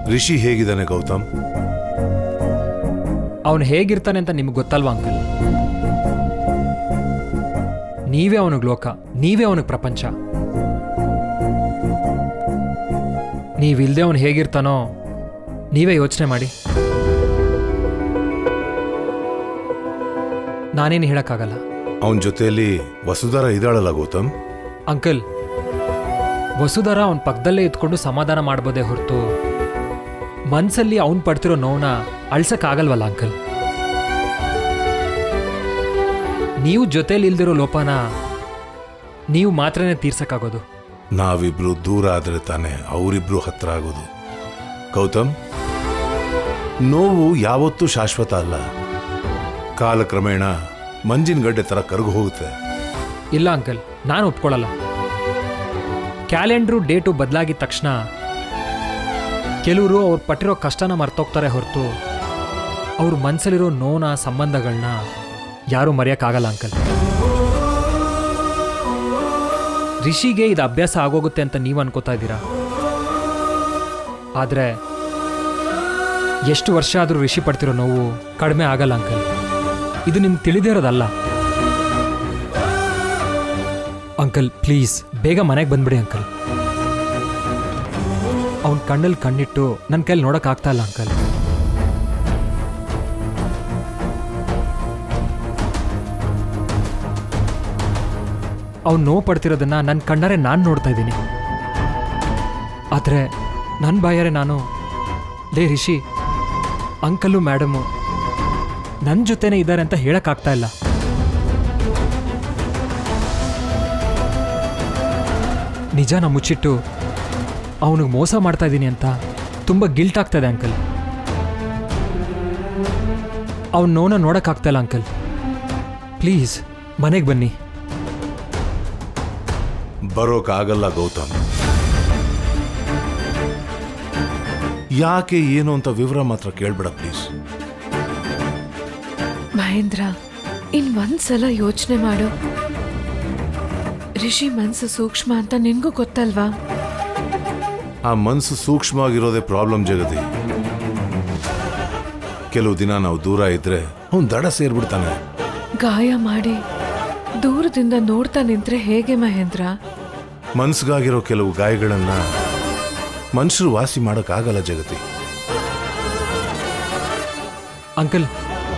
ರಿಷಿ ಹೇಗಿದ್ದಾನೆ ಗೌತಮ್ ಅವನು ಹೇಗಿರ್ತಾನೆ ಅಂತ ನಿಮ್ಗೆ ಗೊತ್ತಲ್ವಾ ಅಂಕಲ್ ನೀವೇ ಅವನಿಗೆ ಲೋಕ ನೀವೇ ಅವನಿಗೆ ಪ್ರಪಂಚ ನೀವಿಲ್ದೆ ಅವನು ಹೇಗಿರ್ತಾನೋ ನೀವೇ ಯೋಚನೆ ಮಾಡಿ ನಾನೇನು ಹೇಳಕ್ಕಾಗಲ್ಲ ಅವನ ಜೊತೆಯಲ್ಲಿ ವಸುಧಾರ ಇದ್ದಾಳಲ್ಲ ಗೌತಮ್ ಅಂಕಲ್ ವಸುಧರ ಅವನ ಪಕ್ಕದಲ್ಲೇ ಇದ್ಕೊಂಡು ಸಮಾಧಾನ ಮಾಡ್ಬೋದೇ ಹೊರತು ಮನ್ಸಲ್ಲಿ ಅವನು ಪಡ್ತಿರೋ ನೋವನ್ನ ಅಳ್ಸಕ್ಕಾಗಲ್ವಲ್ಲ ಅಂಕಲ್ ನೀವು ಜೊತೆಲಿ ಇಲ್ದಿರೋ ಲೋಪನ ನೀವು ಮಾತ್ರನೇ ತೀರ್ಸಕ್ಕಾಗೋದು ನಾವಿಬ್ರು ದೂರ ಆದ್ರೆ ತಾನೆ ಅವರಿಬ್ರು ಹತ್ರ ಆಗೋದು ಗೌತಮ್ ನೋವು ಯಾವತ್ತೂ ಶಾಶ್ವತ ಅಲ್ಲ ಕಾಲಕ್ರಮೇಣ ಮಂಜಿನ ಗಡ್ಡೆ ತರ ಕರಗು ಹೋಗುತ್ತೆ ಇಲ್ಲ ಅಂಕಲ್ ನಾನು ಒಪ್ಕೊಳ್ಳಲ್ಲ ಕ್ಯಾಲೆಂಡ್ರು ಡೇಟು ಬದಲಾಗಿದ ತಕ್ಷಣ ಕೆಲವರು ಅವ್ರು ಪಟ್ಟಿರೋ ಕಷ್ಟನ ಮರ್ತೋಗ್ತಾರೆ ಹೊರತು ಅವ್ರ ಮನಸ್ಸಲ್ಲಿರೋ ನೋನ ಸಂಬಂಧಗಳನ್ನ ಯಾರೂ ಮರೆಯೋಕ್ಕಾಗಲ್ಲ ಅಂಕಲ್ ರಿಷಿಗೆ ಇದು ಅಭ್ಯಾಸ ಆಗೋಗುತ್ತೆ ಅಂತ ನೀವು ಅನ್ಕೋತಾ ಇದ್ದೀರಾ ಆದರೆ ಎಷ್ಟು ವರ್ಷ ಆದರೂ ರಿಷಿ ಪಡ್ತಿರೋ ನೋವು ಕಡಿಮೆ ಆಗಲ್ಲ ಅಂಕಲ್ ಇದು ನಿಮ್ಗೆ ತಿಳಿದೇ ಇರೋದಲ್ಲ ಅಂಕಲ್ ಪ್ಲೀಸ್ ಬೇಗ ಮನೆಗೆ ಬಂದ್ಬಿಡಿ ಅಂಕಲ್ ಅವನ ಕಣ್ಣಲ್ಲಿ ಕಣ್ಣಿಟ್ಟು ನನ್ನ ಕೈಲಿ ನೋಡೋಕ್ಕಾಗ್ತಾ ಇಲ್ಲ ಅಂಕಲ್ ಅವ್ನು ನೋವು ಪಡ್ತಿರೋದನ್ನ ನನ್ನ ಕಣ್ಣಾರೆ ನಾನು ನೋಡ್ತಾ ಇದ್ದೀನಿ ಆದರೆ ನನ್ನ ಬಾಯಾರೆ ನಾನು ಲೇ ರಿಷಿ ಅಂಕಲು ಮೇಡಮು ನನ್ನ ಜೊತೆನೇ ಇದ್ದಾರೆ ಅಂತ ಹೇಳಕ್ಕಾಗ್ತಾ ಇಲ್ಲ ನಿಜಾನ ಮುಚ್ಚಿಟ್ಟು ಅವನಿಗೆ ಮೋಸ ಮಾಡ್ತಾ ಇದ್ದೀನಿ ಅಂತ ತುಂಬ ಗಿಲ್ಟ್ ಆಗ್ತದೆ ಅಂಕಲ್ ಅವ್ನ ನೋನ ನೋಡೋಕ್ಕಾಗ್ತಾ ಇಲ್ಲ ಅಂಕಲ್ ಪ್ಲೀಸ್ ಮನೆಗೆ ಬನ್ನಿ ಬರೋಕ್ಕಾಗಲ್ಲ ಗೌತಮ್ ಯಾಕೆ ಏನು ಅಂತ ವಿವರ ಮಾತ್ರ ಕೇಳ್ಬೇಡ ಪ್ಲೀಸ್ ಮಹೇಂದ್ರ ಇನ್ ಒಂದ್ಸಲ ಯೋಚನೆ ಮಾಡು ರಿಷಿ ಮನ್ಸು ಸೂಕ್ಷ್ಮ ಅಂತ ನಿನ್ಗೂ ಗೊತ್ತಲ್ವಾ ಆ ಮನ್ಸು ಸೂಕ್ಷ್ಮವಾಗಿರೋದೇ ಪ್ರಾಬ್ಲಮ್ ಜಗತಿ ಕೆಲವು ದಿನ ನಾವು ದೂರ ಇದ್ರೆ ಅವ್ನು ದಡ ಸೇರ್ಬಿಡ್ತಾನೆ ಗಾಯ ಮಾಡಿ ದೂರದಿಂದ ನೋಡ್ತಾ ನಿಂತ್ರೆ ಹೇಗೆ ಮಹೇಂದ್ರ ಮನ್ಸ್ಗಾಗಿರೋ ಕೆಲವು ಗಾಯಗಳನ್ನ ಮನುಷ್ಯರು ವಾಸಿ ಮಾಡೋಕ್ಕಾಗಲ್ಲ ಜಗತಿ ಅಂಕಲ್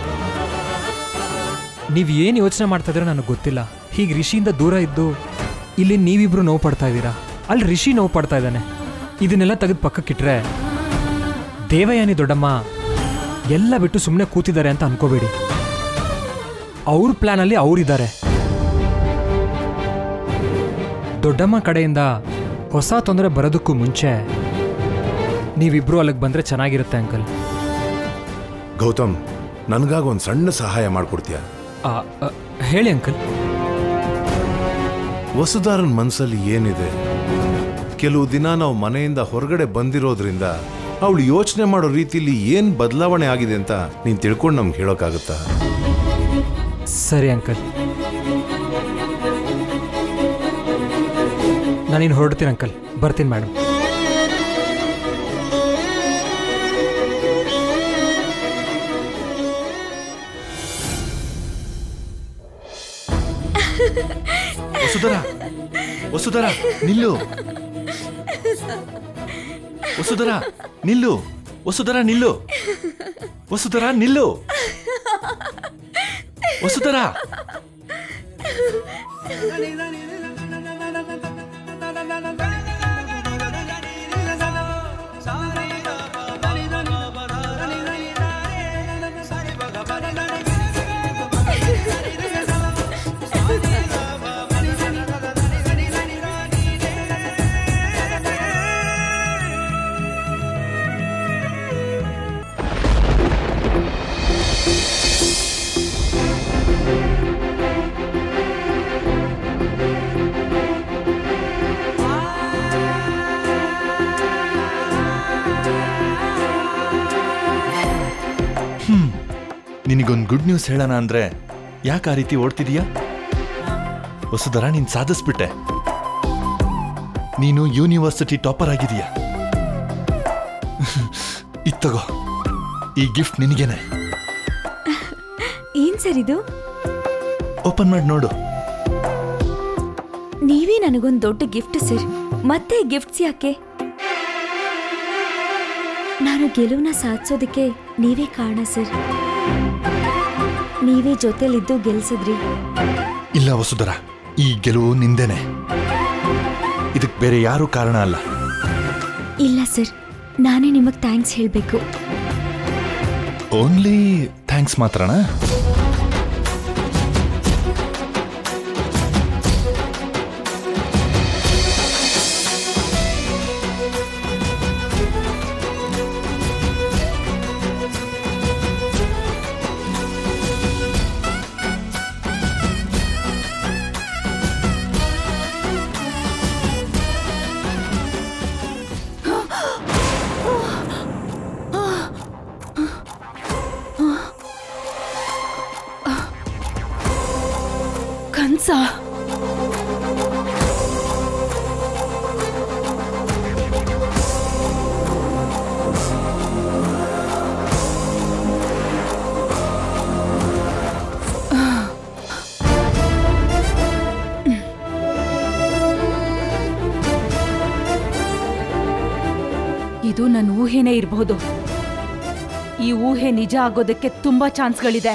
ನೀವು ಏನು ಯೋಚನೆ ಮಾಡ್ತಾ ಇದ್ರೆ ನನಗೆ ಗೊತ್ತಿಲ್ಲ ಹೀಗೆ ರಿಷಿಯಿಂದ ದೂರ ಇದ್ದು ಇಲ್ಲಿ ನೀವಿಬ್ರು ನೋವು ಪಡ್ತಾ ಇದ್ದೀರಾ ಅಲ್ಲಿ ರಿಷಿ ನೋವು ಪಡ್ತಾ ಇದ್ದಾನೆ ಇದನ್ನೆಲ್ಲ ತೆಗೆದು ಪಕ್ಕಕ್ಕಿಟ್ರೆ ದೇವಯಾನಿ ದೊಡ್ಡಮ್ಮ ಎಲ್ಲ ಬಿಟ್ಟು ಸುಮ್ಮನೆ ಕೂತಿದ್ದಾರೆ ಅಂತ ಅನ್ಕೋಬೇಡಿ ಅವ್ರ ಪ್ಲಾನಲ್ಲಿ ಅವರಿದ್ದಾರೆ ದೊಡ್ಡಮ್ಮ ಕಡೆಯಿಂದ ಹೊಸ ತೊಂದರೆ ಬರೋದಕ್ಕೂ ಮುಂಚೆ ನೀವಿಬ್ರು ಅಲ್ಲಿಗೆ ಬಂದರೆ ಚೆನ್ನಾಗಿರುತ್ತೆ ಅಂಕಲ್ ಗೌತಮ್ ನನ್ಗಾಗ ಒಂದು ಸಣ್ಣ ಸಹಾಯ ಮಾಡ್ಕೊಡ್ತೀಯ ಆ, ಆ, ಹೇಳಿ ಅಂಕಲ್ ವಸುಧಾರನ್ ಮನ್ಸಲ್ಲಿ ಏನಿದೆ ಕೆಲವು ದಿನ ನಾವು ಮನೆಯಿಂದ ಹೊರಗಡೆ ಬಂದಿರೋದ್ರಿಂದ ಅವಳು ಯೋಚನೆ ಮಾಡೋ ರೀತಿಲಿ ಏನ್ ಬದಲಾವಣೆ ಆಗಿದೆ ಅಂತ ನೀನ್ ತಿಳ್ಕೊಂಡು ನಮ್ಗೆ ಹೇಳೋಕ್ಕಾಗತ್ತಾ ಸರಿ ಅಂಕಲ್ ನಾನಿನ್ನು ಹೊರಡ್ತೀನಿ ಅಂಕಲ್ ಬರ್ತೀನಿ ಮೇಡಮ್ ವಸುಧರ ವಸುಧರ ನಿಲ್ಲು ವಸುಧರ ನಿಲ್ಲು ವಸುಧರ ನಿಲ್ಲು ವಸುಧರ ನಿಲ್ಲು ವಸುಧರ ನಿನಗೊಂದು ಗುಡ್ ನ್ಯೂಸ್ ಹೇಳೋಣ ಅಂದ್ರೆ ಯಾಕೆ ಆ ರೀತಿ ಓಡ್ತಿದೀಯಾ ವಸುಧರ ನೀನ್ ಸಾಧಿಸ್ಬಿಟ್ಟೆ ನೀನು ಯೂನಿವರ್ಸಿಟಿ ಟಾಪರ್ ಆಗಿದೀಯ ಇದ್ ತಗೋ ಈ ಗಿಫ್ಟ್ ನಿನಗೇನೆ ಏನ್ ಸರ್ ಇದು ಓಪನ್ ಮಾಡಿ ನೋಡು ನೀವೇ ನನಗೊಂದು ದೊಡ್ಡ ಗಿಫ್ಟ್ ಸರ್ ಮತ್ತೆ ಗಿಫ್ಟ್ಸ್ ಯಾಕೆ ನಾನು ಗೆಲುವನ್ನ ಸಾಧಿಸೋದಕ್ಕೆ ನೀವೇ ಕಾರಣ ಸರ್ ನೀವೇ ಜೊತೆಲಿದ್ದು ಗೆಲ್ಸಿದ್ರಿ ಇಲ್ಲ ವಸುಧರ ಈ ಗೆಲುವು ನಿಂದೇನೆ ಇದಕ್ಕೆ ಬೇರೆ ಯಾರೂ ಕಾರಣ ಅಲ್ಲ ಇಲ್ಲ ಸರ್ ನಾನೇ ನಿಮಗೆ ಥ್ಯಾಂಕ್ಸ್ ಹೇಳಬೇಕು ಓನ್ಲಿ ಥ್ಯಾಂಕ್ಸ್ ಮಾತ್ರನಾ ಕನ್ಸ ಇದು ನನ್ನ ಊಹೆನೇ ಇರಬಹುದು ಈ ಊಹೆ ನಿಜ ಆಗೋದಕ್ಕೆ ತುಂಬಾ ಚಾನ್ಸ್ಗಳಿದೆ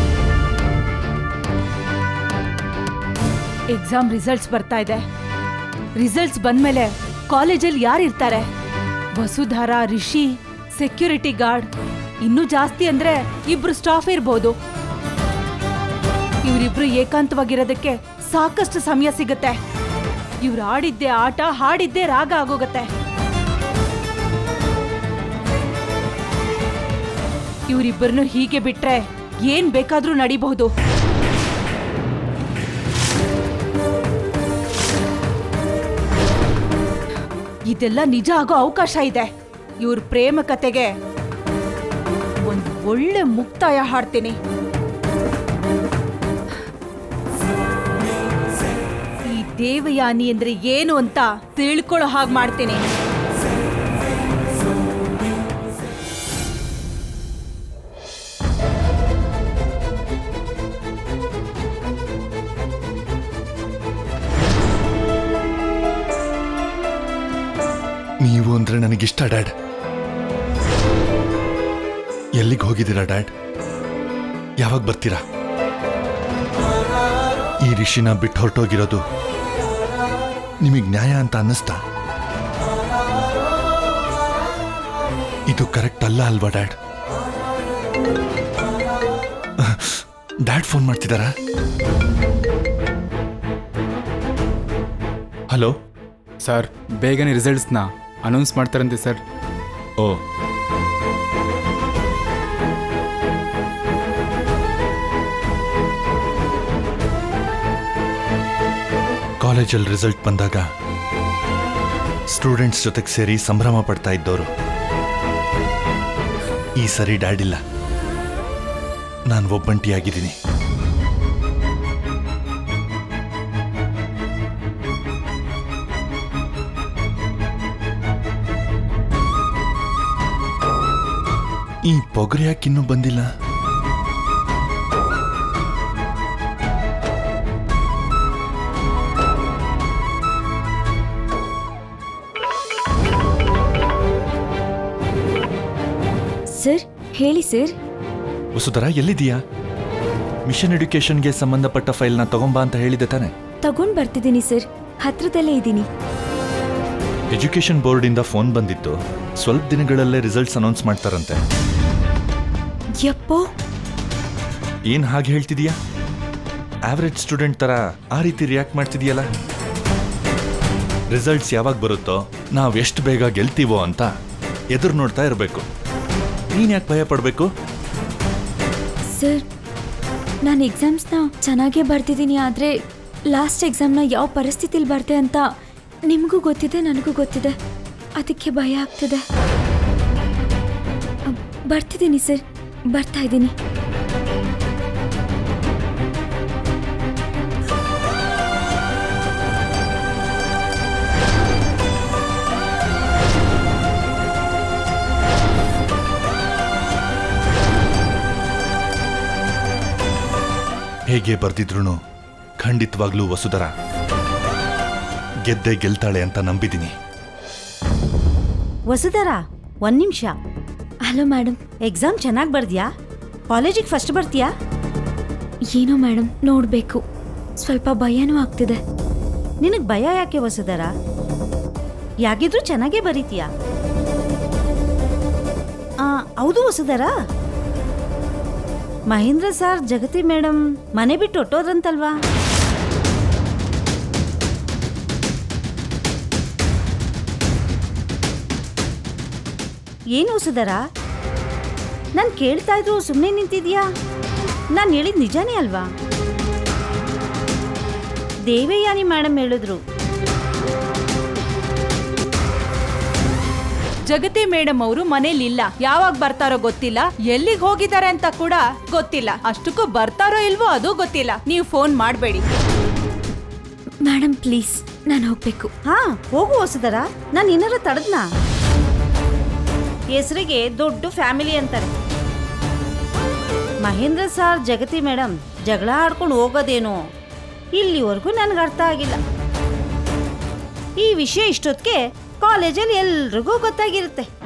ಎಕ್ಸಾಮ್ ರಿಸಲ್ಟ್ಸ್ ಬರ್ತಾ ಇದೆ ರಿಸಲ್ಟ್ಸ್ ಬಂದ್ಮೇಲೆ ಕಾಲೇಜಲ್ಲಿ ಯಾರಿರ್ತಾರೆ ವಸುಧಾರ ರಿಷಿ ಸೆಕ್ಯೂರಿಟಿ ಗಾರ್ಡ್ ಇನ್ನೂ ಜಾಸ್ತಿ ಅಂದ್ರೆ ಇಬ್ರು ಸ್ಟಾಫ್ ಇರ್ಬೋದು ಇವರಿಬ್ರು ಏಕಾಂತವಾಗಿರೋದಕ್ಕೆ ಸಾಕಷ್ಟು ಸಮಯ ಸಿಗುತ್ತೆ ಇವ್ರು ಆಡಿದ್ದೆ ಆಟ ಹಾಡಿದ್ದೇ ರಾಗ ಆಗೋಗತ್ತೆ ಇವರಿಬ್ಬರನ್ನು ಹೀಗೆ ಬಿಟ್ರೆ ಏನ್ ಬೇಕಾದ್ರೂ ನಡಿಬಹುದು ಇದೆಲ್ಲ ನಿಜ ಆಗೋ ಅವಕಾಶ ಇದೆ ಇವ್ರ ಪ್ರೇಮ ಕತೆಗೆ ಒಂದು ಒಳ್ಳೆ ಮುಕ್ತಾಯ ಹಾಡ್ತೀನಿ ಈ ದೇವಯಾನಿ ಅಂದ್ರೆ ಏನು ಅಂತ ತಿಳ್ಕೊಳ್ಳೋ ಹಾಗೆ ಮಾಡ್ತೀನಿ ನೀವು ಅಂದ್ರೆ ನನಗಿಷ್ಟ ಡ್ಯಾಡ್ ಎಲ್ಲಿಗೆ ಹೋಗಿದ್ದೀರಾ ಡ್ಯಾಡ್ ಯಾವಾಗ ಬರ್ತೀರಾ ಈ ರಿಷಿನ ಬಿಟ್ಟು ಹೊರಟೋಗಿರೋದು ನಿಮಗೆ ನ್ಯಾಯ ಅಂತ ಅನ್ನಿಸ್ತಾ ಇದು ಕರೆಕ್ಟ್ ಅಲ್ಲ ಅಲ್ವಾ ಡ್ಯಾಡ್ ಡ್ಯಾಡ್ ಫೋನ್ ಮಾಡ್ತಿದ್ದಾರಾ ಹಲೋ ಸರ್ ಬೇಗನೆ ರಿಸಲ್ಟ್ಸ್ನ ಅನೌನ್ಸ್ ಮಾಡ್ತಾರಂತೆ ಸರ್ ಓ ಕಾಲೇಜಲ್ಲಿ ರಿಸಲ್ಟ್ ಬಂದಾಗ ಸ್ಟೂಡೆಂಟ್ಸ್ ಜೊತೆಗೆ ಸೇರಿ ಸಂಭ್ರಮ ಪಡ್ತಾ ಇದ್ದವರು ಈ ಸರಿ ಡ್ಯಾಡ್ ಇಲ್ಲ ನಾನು ಒಬ್ಬಂಟಿಯಾಗಿದ್ದೀನಿ ಈ ಪೊಗರು ಯಾಕೆ ಇನ್ನೂ ಬಂದಿಲ್ಲ ಸರ್ ಹೇಳಿ ಸರ್ ವಸುಧರ ಎಲ್ಲಿದೀಯಾ ಮಿಷನ್ ಎಡ್ಯುಕೇಶನ್ಗೆ ಸಂಬಂಧಪಟ್ಟ ಫೈಲ್ನ ತಗೊಂಬಾ ಅಂತ ಹೇಳಿದೆ ತಾನೆ ತಗೊಂಡ್ ಬರ್ತಿದ್ದೀನಿ ಸರ್ ಹತ್ರದಲ್ಲೇ ಇದ್ದೀನಿ ಎಜುಕೇಶನ್ ಬೋರ್ಡಿಂದ ಫೋನ್ ಬಂದಿತ್ತು ಸ್ವಲ್ಪ ದಿನಗಳಲ್ಲೇ ರಿಸಲ್ಟ್ಸ್ ಅನೌನ್ಸ್ ಮಾಡ್ತಾರಂತೆ ಯಪ್ಪೋ ಏನ್ ಹಾಗೆ ಹೇಳ್ತಿದೀಯಾ ಆವರೇಜ್ ಸ್ಟೂಡೆಂಟ್ ತರ ಆ ರೀತಿ ರಿಯಾಕ್ಟ್ ಮಾಡ್ತಿದೀಯಲ್ಲ ರಿಸಲ್ಟ್ಸ್ ಯಾವಾಗ ಬರುತ್ತೋ ನಾವ್ ಎಷ್ಟು ಬೇಗ ಗೆಲ್ತೀವೋ ಅಂತ ಎದುರು ನೋಡ್ತಾ ಇರಬೇಕು ನೀನ್ ಯಾಕೆ ಭಯ ಪಡ್ಬೇಕು ಸರ್ ನಾನು ಎಕ್ಸಾಮ್ಸ್ನ ಚೆನ್ನಾಗೇ ಬರ್ತಿದ್ದೀನಿ ಆದರೆ ಲಾಸ್ಟ್ ಎಕ್ಸಾಮ್ನ ಯಾವ ಪರಿಸ್ಥಿತಿಲಿ ಬರ್ತೆ ಅಂತ ನಿಮಗೂ ಗೊತ್ತಿದೆ ನನಗೂ ಗೊತ್ತಿದೆ ಅದಕ್ಕೆ ಭಯ ಆಗ್ತಿದೆ ಅ, ಬರ್ತಿದ್ದೀನಿ ಸರ್ ಬರ್ತಾ ಇದ್ದೀನಿ ಹೇಗೆ ಬರ್ದಿದ್ರು ಖಂಡಿತವಾಗ್ಲೂ ವಸುಧರ ಗೆದ್ದೆ ಗೆಲ್ತಾಳೆ ಅಂತ ನಂಬಿದ್ದೀನಿ ವಸುಧರ ಒಂದ್ ನಿಮಿಷ ಹಲೋ ಮೇಡಮ್ ಎಕ್ಸಾಮ್ ಚೆನ್ನಾಗಿ ಬರ್ದ್ಯಾ ಕಾಲೇಜಿಗೆ ಫಸ್ಟ್ ಬರ್ತೀಯಾ ಏನೋ ಮೇಡಮ್ ನೋಡಬೇಕು ಸ್ವಲ್ಪ ಭಯನೂ ಆಗ್ತಿದೆ ನಿನಗೆ ಭಯ ಯಾಕೆ ವಸುಧರ ಯಾಗಿದ್ರೂ ಚೆನ್ನಾಗೇ ಬರೀತೀಯಾ ಆ, ಹೌದು ವಸುಧರ ಮಹೇಂದ್ರ ಸರ್ ಜಗತಿ ಮೇಡಮ್ ಮನೆ ಬಿಟ್ಟು ಹೊಟ್ಟೋದ್ರಂತಲ್ವಾ ಏನು ವಸುಧರ ನಾನು ಕೇಳ್ತಾ ಇದ್ರು ಸುಮ್ಮನೆ ನಿಂತಿದ್ಯಾ ನಾನು ಹೇಳಿದ ನಿಜಾನೇ ಅಲ್ವಾ ದೇವಯಾನಿ ಮೇಡಮ್ ಹೇಳಿದ್ರು ಜಗತಿ ಮೇಡಮ್ ಅವರು ಮನೇಲಿ ಇಲ್ಲ ಯಾವಾಗ ಬರ್ತಾರೋ ಗೊತ್ತಿಲ್ಲ ಎಲ್ಲಿಗೆ ಹೋಗಿದ್ದಾರೆ ಅಂತ ಕೂಡ ಗೊತ್ತಿಲ್ಲ ಅಷ್ಟಕ್ಕೂ ಬರ್ತಾರೋ ಇಲ್ವೋ ಅದು ಗೊತ್ತಿಲ್ಲ ನೀವು ಫೋನ್ ಮಾಡಬೇಡಿ ಮೇಡಮ್ ಪ್ಲೀಸ್ ನಾನು ಹೋಗ್ಬೇಕು ಹಾ ಹೋಗು ಹೊಸದರ ನಾನು ಏನಾರ ತಡದ್ನ ಹೆಸರಿಗೆ ದೊಡ್ಡ ಫ್ಯಾಮಿಲಿ ಅಂತಾರೆ ಮಹೇಂದ್ರ ಸರ್ ಜಗತಿ ಮೇಡಮ್ ಜಗಳ ಆಡ್ಕೊಂಡು ಹೋಗೋದೇನೋ ಇಲ್ಲಿವರೆಗೂ ನನಗೆ ಅರ್ಥ ಆಗಿಲ್ಲ ಈ ವಿಷಯ ಇಷ್ಟೊತ್ತಿಗೆ ಕಾಲೇಜಲ್ಲಿ ಎಲ್ರಿಗೂ ಗೊತ್ತಾಗಿರುತ್ತೆ